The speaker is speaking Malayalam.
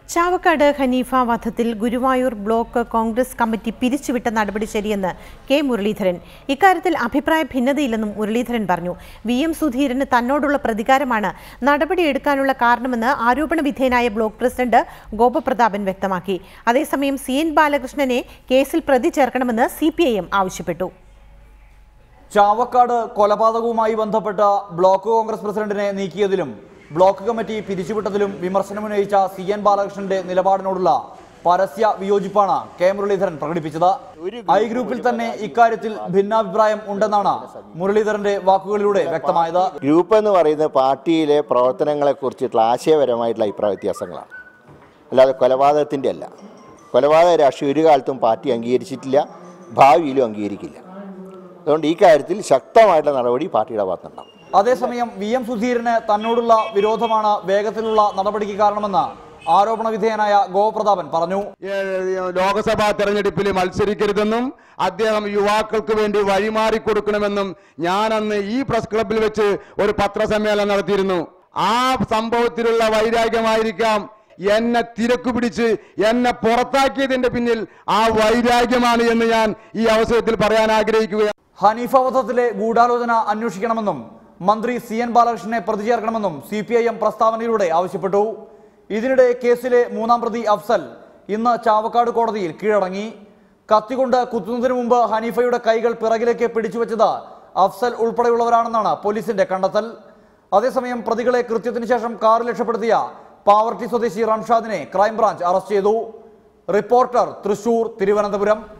ചാവക്കാട് ഹനീഫ വധത്തിൽ ഗുരുവായൂർ ബ്ലോക്ക് കോൺഗ്രസ് കമ്മിറ്റി പിരിച്ചുവിട്ട നടപടി ശരിയെന്ന് കെ മുരളീധരൻ ഇക്കാര്യത്തിൽ അഭിപ്രായ ഭിന്നതയില്ലെന്നും മുരളീധരൻ പറഞ്ഞു വി എം സുധീരന് തന്നോടുള്ള പ്രതികാരമാണ് നടപടിയെടുക്കാനുള്ള കാരണമെന്ന് ആരോപണ വിധേയനായ ബ്ലോക്ക് പ്രസിഡന്റ് ഗോപപ്രതാപൻ വ്യക്തമാക്കി അതേസമയം സി എൻ ബാലകൃഷ്ണനെ കേസിൽ പ്രതി ചേർക്കണമെന്ന് സി ആവശ്യപ്പെട്ടു ചാവക്കാട് കൊലപാതകവുമായി ബന്ധപ്പെട്ട ബ്ലോക്ക് കോൺഗ്രസ് പ്രസിഡന്റിനെ നീക്കിയതിലും ബ്ലോക്ക് കമ്മിറ്റി പിരിച്ചുവിട്ടതിലും വിമർശനമുന്നയിച്ച സി എൻ ബാലകൃഷ്ണന്റെ നിലപാടിനോടുള്ള പരസ്യ വിയോജിപ്പാണ് കെ മുരളീധരൻ പ്രകടിപ്പിച്ചത് ഐ ഗ്രൂപ്പിൽ തന്നെ ഇക്കാര്യത്തിൽ ഭിന്നാഭിപ്രായം ഉണ്ടെന്നാണ് മുരളീധരന്റെ വാക്കുകളിലൂടെ വ്യക്തമായത് ഗ്രൂപ്പ് എന്ന് പറയുന്നത് പാർട്ടിയിലെ പ്രവർത്തനങ്ങളെ കുറിച്ചിട്ടുള്ള ആശയപരമായിട്ടുള്ള അഭിപ്രായ വ്യത്യാസങ്ങളാണ് അല്ലാതെ കൊലപാതകത്തിൻ്റെ അല്ല കൊലപാതക രാഷ്ട്രീയം ഒരു കാലത്തും പാർട്ടി അംഗീകരിച്ചിട്ടില്ല ഭാവിയിലും അംഗീകരിക്കില്ല അതുകൊണ്ട് ഈ കാര്യത്തിൽ ശക്തമായിട്ടുള്ള നടപടി പാർട്ടിയുടെ ഭാഗത്തുണ്ടാവും അതേസമയം വി എം സുധീരന് തന്നോടുള്ള വിരോധമാണ് വേഗത്തിലുള്ള നടപടിക്ക് കാരണമെന്ന് ആരോപണ വിധേയനായ ഗോപ്രതാപൻ പറഞ്ഞു ഏഹ് ലോക്സഭാ തെരഞ്ഞെടുപ്പിൽ മത്സരിക്കരുതെന്നും അദ്ദേഹം യുവാക്കൾക്ക് വേണ്ടി വഴിമാറി കൊടുക്കണമെന്നും ഞാൻ അന്ന് ഈ പ്രസ് ക്ലബിൽ വെച്ച് ഒരു പത്രസമ്മേളനം നടത്തിയിരുന്നു ആ സംഭവത്തിലുള്ള വൈരാഗ്യമായിരിക്കാം എന്നെ തിരക്കു പിടിച്ച് എന്നെ പുറത്താക്കിയതിന്റെ പിന്നിൽ ആ വൈരാഗ്യമാണ് എന്ന് ഞാൻ ഈ അവസരത്തിൽ പറയാൻ ആഗ്രഹിക്കുകയാണ് ഹനീഫ വധത്തിലെ ഗൂഢാലോചന അന്വേഷിക്കണമെന്നും മന്ത്രി സി എൻ ബാലകൃഷ്ണനെ പ്രതി ചേർക്കണമെന്നും സി പി ഐ എം പ്രസ്താവനയിലൂടെ ആവശ്യപ്പെട്ടു ഇതിനിടെ കേസിലെ മൂന്നാം പ്രതി അഫ്സൽ ഇന്ന് ചാവക്കാട് കോടതിയിൽ കീഴടങ്ങി കത്തികൊണ്ട് കുത്തുന്നതിന് മുമ്പ് ഹനീഫയുടെ കൈകൾ പിറകിലേക്ക് പിടിച്ചുവെച്ചത് അഫ്സൽ ഉൾപ്പെടെയുള്ളവരാണെന്നാണ് പോലീസിന്റെ കണ്ടെത്തൽ അതേസമയം പ്രതികളെ കൃത്യത്തിന് ശേഷം കാറിൽ രക്ഷപ്പെടുത്തിയ പാവർട്ടി സ്വദേശി റംഷാദിനെ ക്രൈംബ്രാഞ്ച് അറസ്റ്റ് ചെയ്തു റിപ്പോർട്ടർ തൃശൂർ തിരുവനന്തപുരം